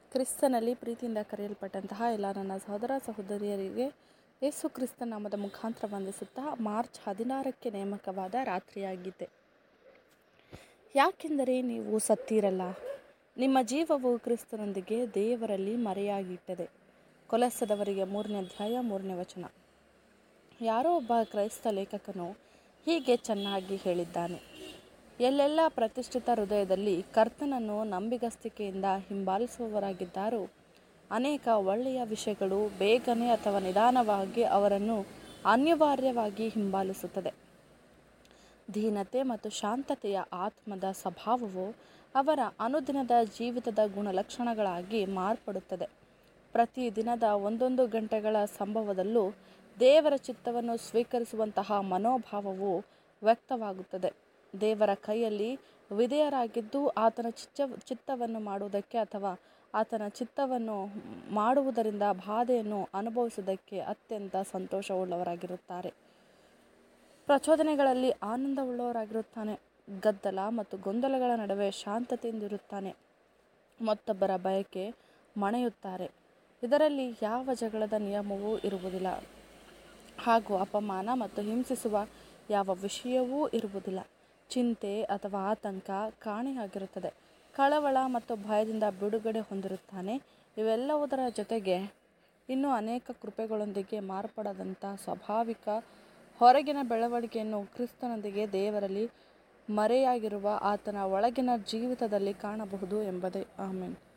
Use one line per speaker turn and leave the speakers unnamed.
ಕ್ರಿಸ್ತನಲ್ಲಿ ಪ್ರೀತಿಯಿಂದ ಕರೆಯಲ್ಪಟ್ಟಂತಹ ಎಲ್ಲ ನನ್ನ ಸಹೋದರ ಸಹೋದರಿಯರಿಗೆ ಯೇಸು ಕ್ರಿಸ್ತ ನಾಮದ ಮುಖಾಂತರ ವಂದಿಸುತ್ತಾ ಮಾರ್ಚ್ ಹದಿನಾರಕ್ಕೆ ನೇಮಕವಾದ ರಾತ್ರಿಯಾಗಿದೆ ಯಾಕೆಂದರೆ ನೀವು ಸತ್ತೀರಲ್ಲ ನಿಮ್ಮ ಜೀವವು ಕ್ರಿಸ್ತನೊಂದಿಗೆ ದೇವರಲ್ಲಿ ಮರೆಯಾಗಿಟ್ಟದೆ ಕೊಲಸದವರಿಗೆ ಮೂರನೇ ಅಧ್ಯಾಯ ಮೂರನೇ ವಚನ ಯಾರೋ ಒಬ್ಬ ಕ್ರೈಸ್ತ ಲೇಖಕನು ಹೀಗೆ ಚೆನ್ನಾಗಿ ಹೇಳಿದ್ದಾನೆ ಎಲ್ಲೆಲ್ಲ ಪ್ರತಿಷ್ಠಿತ ಹೃದಯದಲ್ಲಿ ಕರ್ತನನ್ನು ನಂಬಿಗಸ್ತಿಕೆಯಿಂದ ಹಿಂಬಾಲಿಸುವವರಾಗಿದ್ದಾರೋ ಅನೇಕ ಒಳ್ಳೆಯ ವಿಷಯಗಳು ಬೇಗನೆ ಅಥವಾ ನಿಧಾನವಾಗಿ ಅವರನ್ನು ಅನಿವಾರ್ಯವಾಗಿ ಹಿಂಬಾಲಿಸುತ್ತದೆ ದೀನತೆ ಮತ್ತು ಶಾಂತತೆಯ ಆತ್ಮದ ಸ್ವಭಾವವು ಅವರ ಅನುದಿನದ ಜೀವಿತದ ಗುಣಲಕ್ಷಣಗಳಾಗಿ ಮಾರ್ಪಡುತ್ತದೆ ಪ್ರತಿ ದಿನದ ಒಂದೊಂದು ಗಂಟೆಗಳ ಸಂಭವದಲ್ಲೂ ದೇವರ ಚಿತ್ತವನ್ನು ಸ್ವೀಕರಿಸುವಂತಹ ಮನೋಭಾವವು ವ್ಯಕ್ತವಾಗುತ್ತದೆ ದೇವರ ಕೈಯಲ್ಲಿ ವಿಧೇಯರಾಗಿದ್ದು ಆತನ ಚಿಚ್ಚ ಚಿತ್ತವನ್ನು ಮಾಡುವುದಕ್ಕೆ ಅಥವಾ ಆತನ ಚಿತ್ತವನ್ನು ಮಾಡುವುದರಿಂದ ಬಾಧೆಯನ್ನು ಅನುಭವಿಸುವುದಕ್ಕೆ ಅತ್ಯಂತ ಸಂತೋಷವುಳ್ಳವರಾಗಿರುತ್ತಾರೆ ಪ್ರಚೋದನೆಗಳಲ್ಲಿ ಆನಂದವುಳ್ಳವರಾಗಿರುತ್ತಾನೆ ಗದ್ದಲ ಮತ್ತು ಗೊಂದಲಗಳ ನಡುವೆ ಶಾಂತತೆಯಿಂದಿರುತ್ತಾನೆ ಮತ್ತೊಬ್ಬರ ಬಯಕೆ ಮಣೆಯುತ್ತಾರೆ ಇದರಲ್ಲಿ ಯಾವ ಜಗಳದ ನಿಯಮವೂ ಇರುವುದಿಲ್ಲ ಹಾಗೂ ಅಪಮಾನ ಮತ್ತು ಹಿಂಸಿಸುವ ಯಾವ ವಿಷಯವೂ ಇರುವುದಿಲ್ಲ ಚಿಂತೆ ಅಥವಾ ಆತಂಕ ಕಾಣೆಯಾಗಿರುತ್ತದೆ ಕಳವಳ ಮತ್ತು ಭಯದಿಂದ ಬಿಡುಗಡೆ ಹೊಂದಿರುತ್ತಾನೆ ಇವೆಲ್ಲವುದರ ಜೊತೆಗೆ ಇನ್ನೂ ಅನೇಕ ಕೃಪೆಗಳೊಂದಿಗೆ ಮಾರ್ಪಡದಂಥ ಸ್ವಾಭಾವಿಕ ಹೊರಗಿನ ಬೆಳವಣಿಗೆಯನ್ನು ಕ್ರಿಸ್ತನೊಂದಿಗೆ ದೇವರಲ್ಲಿ ಮರೆಯಾಗಿರುವ ಆತನ ಒಳಗಿನ ಜೀವಿತದಲ್ಲಿ ಕಾಣಬಹುದು ಎಂಬುದೇ ಆಮೇನ್